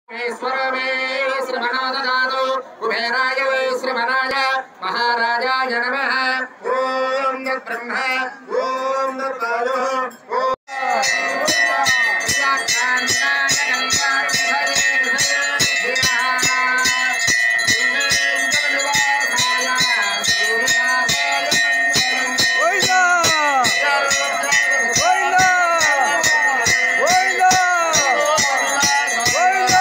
ఈశ్వరమే శ్రీమనాదనాథో కుబేరాయ why శ్రీమనాయ మహారాజాయ నమః ఓం బ్రహ్మ ఓం కాలో ఓం Oila! Oila! Oila! Oila!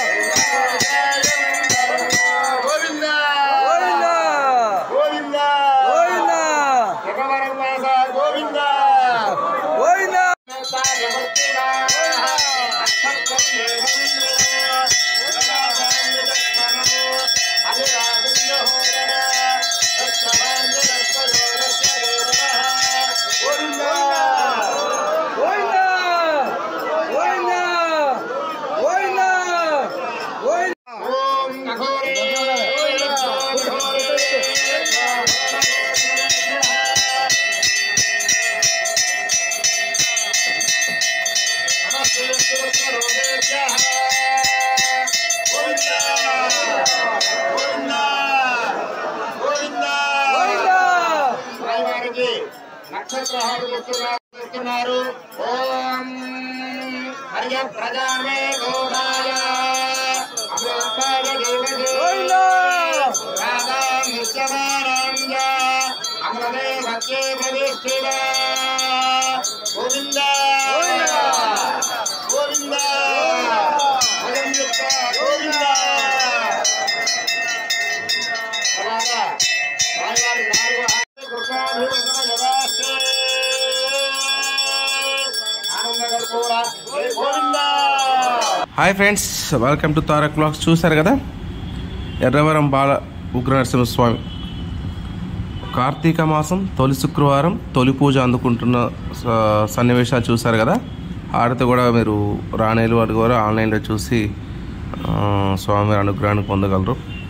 Govinda Oila! Govinda Oila! జగవరం వాస Govinda Oila! Oila! Oila! Oila! Oila! Oila! వారికి నక్షత్రహాలు చెప్తున్నారు ఓం హరియ ప్రజామే గోడాయ అమృతాయ దేవదే Oila! రాధా నిత్యమారాంజ అమృతే భక్తి ప్రతిష్ఠిత గోవింద గోవింద! గోవింద గోవింద గోవింద తర్వాత రాయవారి నాలుగు ఆరు కృష్ణాభివదన యదాస్తే ఆనందగర్భూర జై Govinda hi friends welcome to Tarak blogs చూశారు కదా ఎర్రవరం బాల ఉగ్ర నరసింహస్వామి కార్తీక మాసం తొలి శుక్రవారం తొలి పూజ అందుకుంటున్న స- సన్నివేశాలు చూశారు కదా ఆడితే కూడా మీరు రాణేలు వాటి కూడా ఆన్లైన్లో చూసి ఆ, స్వామి అనుగ్రహాన్ని పొందగలరు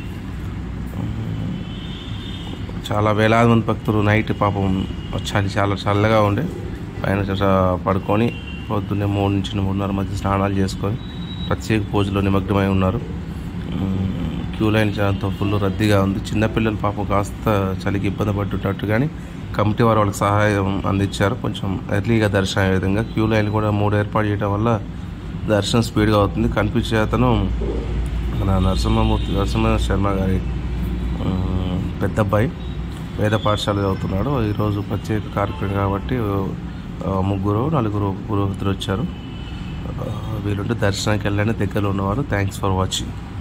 చాలా వేలాది మంది భక్తులు నైట్ పాపం చలి చాలా చల్లగా ఉండే పైన చ- పడుకొని పొద్దున్నే మూడు నుంచి మూడున్నర మధ్య స్నానాలు చేసుకొని ప్రత్యేక పూజలో నిమగ్నమై ఉన్నారు మ్మ్. క్యూ లైన్ చాలా ఫుల్ రద్దీగా ఉంది చిన్నపిల్లలు పాపం కాస్త చలికి ఇబ్బంది పడుతున్నట్టు కానీ కమిటీ వారు వాళ్ళకి సహాయం అందించారు కొంచెం ఎర్లీగా దర్శనం అయ్యే విధంగా క్యూ లైన్ కూడా మూడు ఏర్పాటు చేయడం వల్ల దర్శనం స్పీడ్గా అవుతుంది కనిపించే అతను మన నరసింహమూర్తి నరసింహ శర్మ గారి మ్మ్, పెద్ద అబ్బాయి వేద పాఠశాల చదువుతున్నాడు ఈరోజు ప్రత్యేక కార్యక్రమం కాబట్టి ఆ, ముగ్గురు నలుగురు పురోహితులు వచ్చారు ఆ, వీరుంటే దర్శనానికి వెళ్ళండి దగ్గరలో ఉన్నవారు థ్యాంక్స్ ఫర్ వాచింగ్